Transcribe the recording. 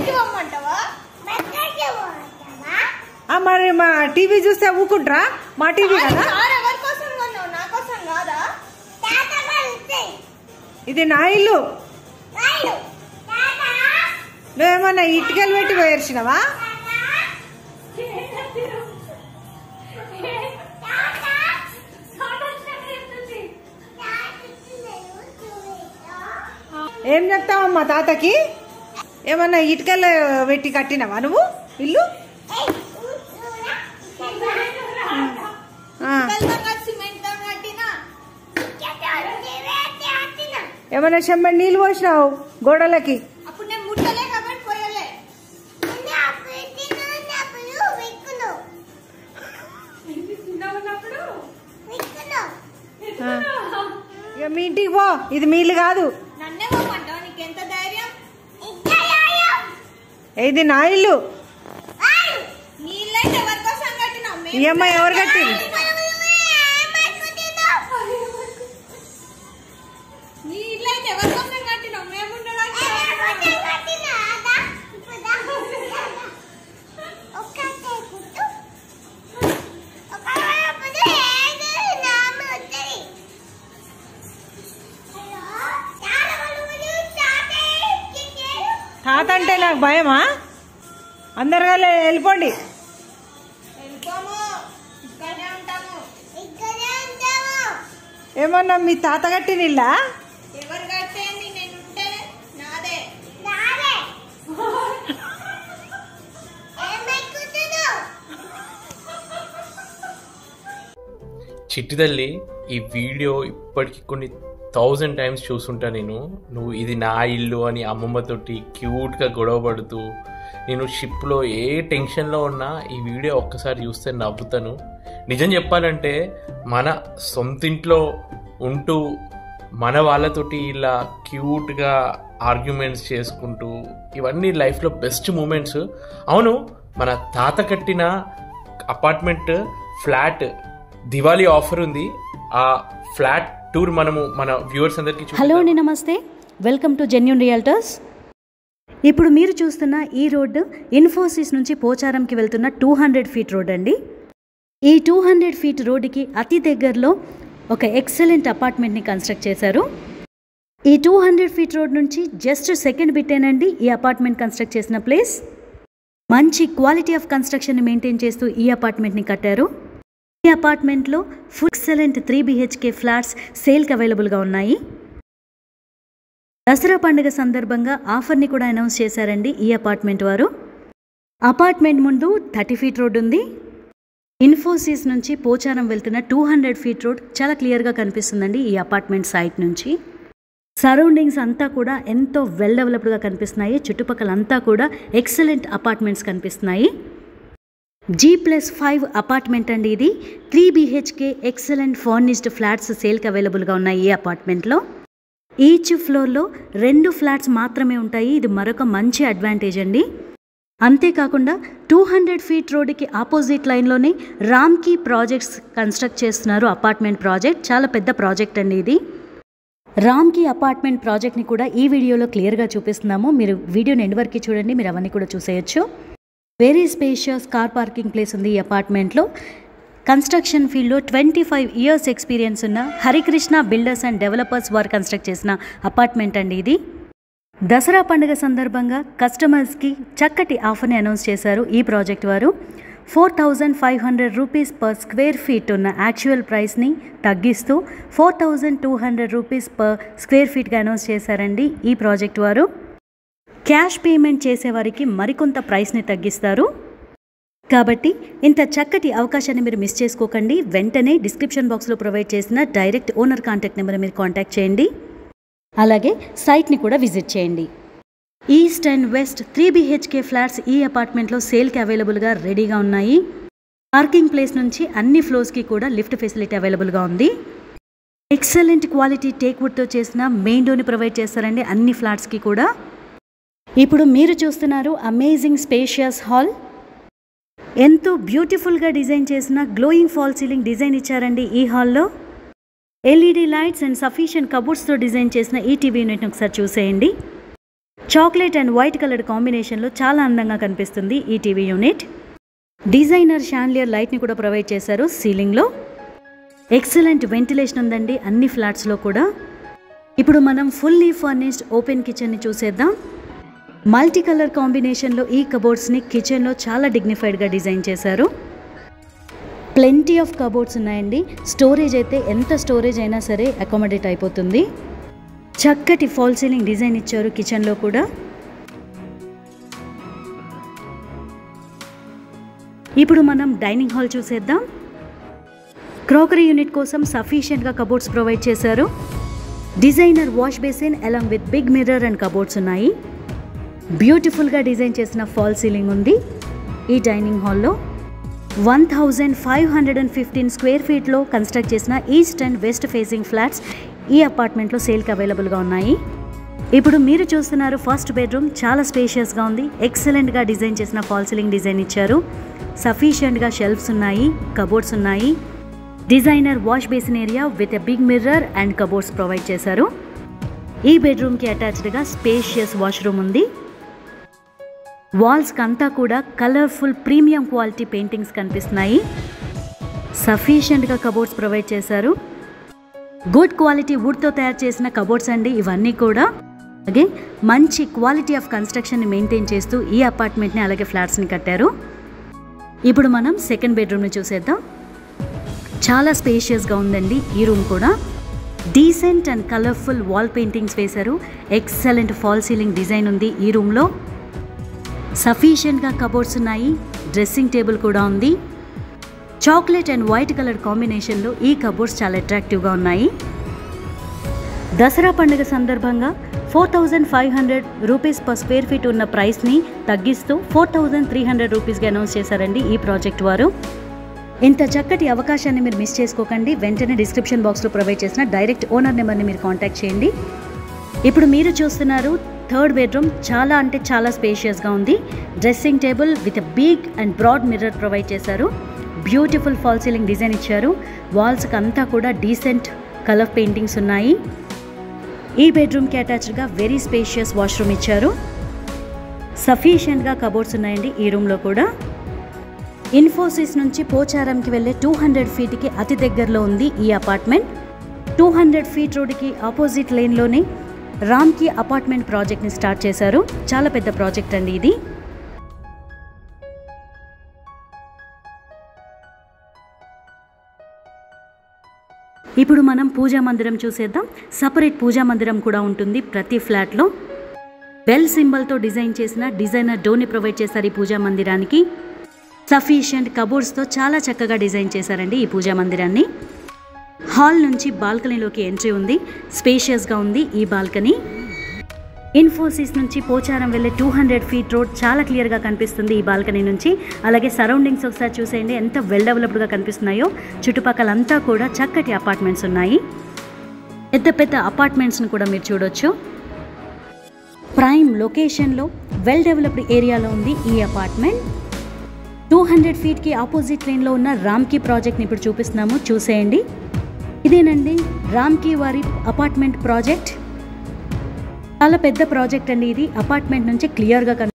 బయటికి పొమ్మంటావా ఆ, మరి మా టీవీ చూస్తే ఊకుంటారా మా టీవీ కదా కారు ఎవరి కోసం కొన్నావు నా కోసం కాదా ఇది నా ఇల్లు నువ్వేమన్నా ఇటుకలు పెట్టి పోయేసినావా ఏం చెప్తావమ్మా తాతకి ఏమన్నా ఇటుకలు పెట్టి కట్టినావా నువ్వు ఇల్లు ఆ, కల్పంగా సిమెంట్ తో కట్టినా ఏమన్నా చెమ్మడి నీళ్ళు పోసినావు గోడలకి అప్పుడు నేను ముట్టలే కాబట్టి పోయలే ఆ. ఇక మీ ఇంటికి పో ఇది మీ ఇల్లు కాదు నన్నే పొమ్మంటావు నీకెంత ధైర్యం ఇది నా ఇల్లు నీ ఇల్లైతే ఎవరి కోసం కట్టినావు మేము ఈ అమ్మాయి ఎవరు కట్టింది నీ ఇల్లైతే ఎవరి కోసం కట్టినావు మేము ఉండడానికి తాత అంటే నాకు భయమా అందరు కలిసి వెళ్ళిపోండి వెళ్ళిపోము ఇక్కడే ఉంటాము ఏమన్నా మీ తాత కట్టిన ఇల్లా ఎవరు కట్టేయండి నేను ఉంటే నాదే చిట్టి తల్లి ఈ వీడియో ఇప్పటికి కొన్ని థౌజండ్ టైమ్స్ చూసుంటా నేను నువ్వు ఇది నా ఇల్లు అని అమ్మమ్మతోటి క్యూట్గా గొడవ పడుతూ నేను షిప్లో ఏ టెన్షన్లో ఉన్నా ఈ వీడియో ఒక్కసారి చూస్తే నవ్వుతాను నిజం చెప్పాలంటే మన సొంతింట్లో ఉంటూ మన వాళ్ళతోటి ఇలా క్యూట్గా ఆర్గ్యుమెంట్స్ చేసుకుంటూ ఇవన్నీ లైఫ్లో బెస్ట్ మూమెంట్స్ అవును మన తాత కట్టిన అపార్ట్మెంట్ ఫ్లాట్ దివాళీ ఆఫర్ ఉంది ఆ ఫ్లాట్ టూర్ మనము మన వ్యూవర్స్ అందరికీ హలో చూపిద్దాం. అండి నమస్తే వెల్కమ్ టు జెన్యున్ రియల్టర్స్ ఇప్పుడు మీరు చూస్తున్న ఈ రోడ్డు ఇన్ఫోసిస్ నుంచి పోచారంకి వెళ్తున్న టూ హండ్రెడ్ ఫీట్ రోడ్ అండి ఈ టూ హండ్రెడ్ ఫీట్ రోడ్డుకి అతి దగ్గరలో ఒక ఎక్సలెంట్ అపార్ట్మెంట్ని కన్స్ట్రక్ట్ చేశారు ఈ టూ హండ్రెడ్ ఫీట్ రోడ్ నుంచి జస్ట్ సెకండ్ బిట్టేనండి ఈ అపార్ట్మెంట్ కన్స్ట్రక్ట్ చేసిన ప్లేస్ మంచి క్వాలిటీ ఆఫ్ కన్స్ట్రక్షన్ని మెయింటైన్ చేస్తూ ఈ అపార్ట్మెంట్ని కట్టారు ఈ అపార్ట్మెంట్లో full excellent three BHK flats సేల్కి అవైలబుల్గా ఉన్నాయి దసరా పండుగ సందర్భంగా ఆఫర్ని కూడా అనౌన్స్ చేశారండి ఈ అపార్ట్మెంట్ వారు అపార్ట్మెంట్ ముందు థర్టీ ఫీట్ రోడ్ ఉంది ఇన్ఫోసిస్ నుంచి పోచారం వెళ్తున్న టూ హండ్రెడ్ ఫీట్ రోడ్ చాలా క్లియర్గా కనిపిస్తుందండి ఈ అపార్ట్మెంట్ సైట్ నుంచి సరౌండింగ్స్ అంతా కూడా ఎంతో వెల్ డెవలప్డ్గా కనిపిస్తున్నాయి చుట్టుపక్కల అంతా కూడా ఎక్సలెంట్ అపార్ట్మెంట్స్ కనిపిస్తున్నాయి జీ ప్లస్ ఫైవ్ అపార్ట్మెంట్ అండి ఇది three BHK excellent furnished flats సేల్కి అవైలబుల్గా ఉన్నాయి ఈ అపార్ట్మెంట్లో ఈచ్ ఫ్లోర్లో రెండు ఫ్లాట్స్ మాత్రమే ఉంటాయి ఇది మరొక మంచి అడ్వాంటేజ్ అండి అంతేకాకుండా టూ హండ్రెడ్ ఫీట్ రోడ్డుకి ఆపోజిట్ లైన్లోనే రామ్కీ ప్రాజెక్ట్స్ కన్స్ట్రక్ట్ చేస్తున్నారు అపార్ట్మెంట్ ప్రాజెక్ట్ చాలా పెద్ద ప్రాజెక్ట్ అండి ఇది రామ్కి అపార్ట్మెంట్ ప్రాజెక్ట్ని కూడా ఈ వీడియోలో క్లియర్గా చూపిస్తున్నాము మీరు వీడియోని ఎండ్ వరకు చూడండి మీరు అవన్నీ కూడా చూసేయచ్చు very spacious car parking place ఉంది ఈ అపార్ట్మెంట్లో కన్స్ట్రక్షన్ ఫీల్డ్లో ట్వంటీ ఫైవ్ ఇయర్స్ ఎక్స్పీరియన్స్ ఉన్న హరికృష్ణ బిల్డర్స్ అండ్ డెవలపర్స్ వారు కన్స్ట్రక్ట్ చేసిన అపార్ట్మెంట్ అండి ఇది దసరా పండుగ సందర్భంగా కస్టమర్స్కి చక్కటి ఆఫర్ని అనౌన్స్ చేశారు ఈ ప్రాజెక్ట్ వారు four thousand five hundred rupees per square feet ఉన్న యాక్చువల్ ప్రైస్ని తగ్గిస్తూ four thousand two hundred rupees per square ఫీట్గా అనౌన్స్ చేశారండి ఈ ప్రాజెక్ట్ వారు క్యాష్ పేమెంట్ చేసేవారికి మరికొంత ప్రైస్ని తగ్గిస్తారు కాబట్టి ఇంత చక్కటి అవకాశాన్ని మీరు మిస్ చేసుకోకండి వెంటనే డిస్క్రిప్షన్ బాక్స్లో ప్రొవైడ్ చేసిన డైరెక్ట్ ఓనర్ కాంటాక్ట్ నెంబర్ మీరు కాంటాక్ట్ చేయండి అలాగే సైట్ని కూడా విజిట్ చేయండి east and west three BHK flats ఈ అపార్ట్మెంట్లో సేల్కి అవైలబుల్గా రెడీగా ఉన్నాయి పార్కింగ్ ప్లేస్ నుంచి అన్ని ఫ్లోర్స్కి కూడా లిఫ్ట్ ఫెసిలిటీ అవైలబుల్గా ఉంది ఎక్సలెంట్ క్వాలిటీ టేక్ వుడ్తో చేసిన మెయిన్ డోర్ని ప్రొవైడ్ చేస్తారండి అన్ని ఫ్లాట్స్కి కూడా ఇప్పుడు మీరు చూస్తున్నారు అమేజింగ్ స్పేషియస్ హాల్ ఎంతో బ్యూటిఫుల్గా డిజైన్ చేసిన గ్లోయింగ్ ఫాల్ సీలింగ్ డిజైన్ ఇచ్చారండి ఈ హాల్లో ఎల్ఈడి లైట్స్ అండ్ సఫిషియంట్ కబోర్డ్స్తో డిజైన్ చేసిన ఈ టీవీ యూనిట్ని ఒకసారి చూసేయండి చాక్లెట్ అండ్ వైట్ కలర్ కాంబినేషన్లో చాలా అందంగా కనిపిస్తుంది ఈ టీవీ యూనిట్ డిజైనర్ షాన్లియర్ లైట్ని కూడా ప్రొవైడ్ చేశారు సీలింగ్లో ఎక్సలెంట్ వెంటిలేషన్ ఉందండి అన్ని ఫ్లాట్స్లో కూడా ఇప్పుడు మనం ఫుల్లీ ఫర్నిష్డ్ ఓపెన్ కిచెన్ని చూసేద్దాం మల్టీ కలర్ కాంబినేషన్లో ఈ కబోర్డ్స్ని కిచెన్లో చాలా డిగ్నిఫైడ్గా డిజైన్ చేశారు ప్లెంటీ ఆఫ్ కబోర్డ్స్ ఉన్నాయండి స్టోరేజ్ అయితే ఎంత స్టోరేజ్ అయినా సరే అకామిడేట్ అయిపోతుంది చక్కటి ఫాల్ సీలింగ్ డిజైన్ ఇచ్చారు కిచెన్లో కూడా ఇప్పుడు మనం డైనింగ్ హాల్ చూసేద్దాం క్రోకరీ యూనిట్ కోసం సఫిషియెంట్గా కబోర్డ్స్ ప్రొవైడ్ చేశారు designer wash basin along with big mirror and cupboards ఉన్నాయి బ్యూటిఫుల్గా డిజైన్ చేసిన ఫాల్ సీలింగ్ ఉంది ఈ డైనింగ్ హాల్లో one thousand five hundred and fifteen square ఫీట్లో కన్స్ట్రక్ట్ చేసిన east and west facing flats ఈ అపార్ట్మెంట్లో సేల్కి అవైలబుల్గా ఉన్నాయి ఇప్పుడు మీరు చూస్తున్నారు ఫస్ట్ బెడ్రూమ్ చాలా స్పేషియస్గా ఉంది ఎక్సలెంట్గా డిజైన్ చేసిన ఫాల్ సీలింగ్ డిజైన్ ఇచ్చారు సఫిషియెంట్గా షెల్ఫ్స్ ఉన్నాయి కబోర్డ్స్ ఉన్నాయి designer wash basin area with a big mirror and cupboards provide చేశారు ఈ బెడ్రూమ్కి అటాచ్డ్గా స్పేషియస్ వాష్రూమ్ ఉంది వాల్స్కి అంతా కూడా కలర్ఫుల్ ప్రీమియం క్వాలిటీ పెయింటింగ్స్ కనిపిస్తున్నాయి సఫిషియెంట్గా కబోర్డ్స్ ప్రొవైడ్ చేశారు గుడ్ క్వాలిటీ వుడ్తో తయారు చేసిన కబోర్డ్స్ అండి ఇవన్నీ కూడా అలాగే మంచి క్వాలిటీ ఆఫ్ కన్స్ట్రక్షన్ని మెయింటైన్ చేస్తూ ఈ అపార్ట్మెంట్ని అలాగే ఫ్లాట్స్ని కట్టారు ఇప్పుడు మనం సెకండ్ బెడ్రూమ్ని చూసేద్దాం చాలా స్పేషియస్గా ఉందండి ఈ రూమ్ కూడా decent and colourful wall paintings వేశారు ఎక్సలెంట్ ఫాల్ సీలింగ్ డిజైన్ ఉంది ఈ రూమ్లో సఫిషియెంట్గా కబోర్డ్స్ ఉన్నాయి డ్రెస్సింగ్ టేబుల్ కూడా ఉంది చాక్లెట్ అండ్ వైట్ కలర్ కాంబినేషన్లో ఈ కబోర్డ్స్ చాలా అట్రాక్టివ్గా ఉన్నాయి దసరా పండుగ సందర్భంగా four thousand five hundred rupees per square feet ఉన్న ప్రైస్ని తగ్గిస్తూ ఫోర్ థౌజండ్ త్రీ హండ్రెడ్ రూపీస్కి అనౌన్స్ చేశారండి ఈ ప్రాజెక్ట్ వారు ఇంత చక్కటి అవకాశాన్ని మీరు మిస్ చేసుకోకండి వెంటనే డిస్క్రిప్షన్ బాక్స్లో ప్రొవైడ్ చేసిన డైరెక్ట్ ఓనర్ నెంబర్ని మీరు కాంటాక్ట్ చేయండి ఇప్పుడు మీరు చూస్తున్నారు థర్డ్ బెడ్రూమ్ చాలా అంటే చాలా స్పేషియస్గా ఉంది dressing table with big and broad mirror provide చేశారు బ్యూటిఫుల్ ఫాల్ సీలింగ్ డిజైన్ ఇచ్చారు వాల్స్కి అంతా కూడా డీసెంట్ కలర్ పెయింటింగ్స్ ఉన్నాయి ఈ బెడ్రూమ్కి అటాచ్డ్గా వెరీ స్పేషియస్ వాష్రూమ్ ఇచ్చారు సఫిషియెంట్గా కబోర్డ్స్ ఉన్నాయండి ఈ రూమ్లో కూడా ఇన్ఫోసిస్ నుంచి పోచారంకి వెళ్ళే టూ హండ్రెడ్ ఫీట్కి అతి దగ్గరలో ఉంది ఈ అపార్ట్మెంట్ టూ హండ్రెడ్ ఫీట్ రోడ్కి ఆపోజిట్ లేన్లోనే రామ్కి అపార్ట్మెంట్ ప్రాజెక్ట్ని స్టార్ట్ చేశారు చాలా పెద్ద ప్రాజెక్ట్ అండి ఇది ఇప్పుడు మనం పూజా మందిరం చూసేద్దాం సపరేట్ పూజా మందిరం కూడా ఉంటుంది ప్రతి ఫ్లాట్లో బెల్ సింబల్తో డిజైన్ చేసిన డిజైనర్ డోర్ని ప్రొవైడ్ చేశారు ఈ పూజా మందిరానికి సఫిషియంట్ కబోర్డ్స్తో చాలా చక్కగా డిజైన్ చేశారండి ఈ పూజా మందిరాన్ని హాల్ నుంచి బాల్కనీలోకి ఎంట్రీ ఉంది స్పేషియస్గా ఉంది ఈ బాల్కనీ ఇన్ఫోసిస్ నుంచి పోచారం వెళ్ళే టూ హండ్రెడ్ ఫీట్ రోడ్ చాలా క్లియర్గా కనిపిస్తుంది ఈ బాల్కనీ నుంచి అలాగే సరౌండింగ్స్ ఒకసారి చూసేయండి ఎంత వెల్ డెవలప్డ్గా కనిపిస్తున్నాయో చుట్టుపక్కల అంతా కూడా చక్కటి అపార్ట్మెంట్స్ ఉన్నాయి పెద్ద పెద్ద అపార్ట్మెంట్స్ని కూడా మీరు చూడొచ్చు ప్రైమ్ లొకేషన్లో వెల్ డెవలప్డ్ ఏరియాలో ఉంది ఈ అపార్ట్మెంట్ టూ హండ్రెడ్ ఫీట్కి ఆపోజిట్ లైన్లో ఉన్న రామ్కీ ప్రాజెక్ట్ని ఇప్పుడు చూపిస్తున్నాము చూసేయండి ఇదేనండి రామ్కీ వారి అపార్ట్మెంట్ ప్రాజెక్ట్ చాలా పెద్ద ప్రాజెక్ట్ అండి ఇది అపార్ట్మెంట్ నుంచి క్లియర్గా కన్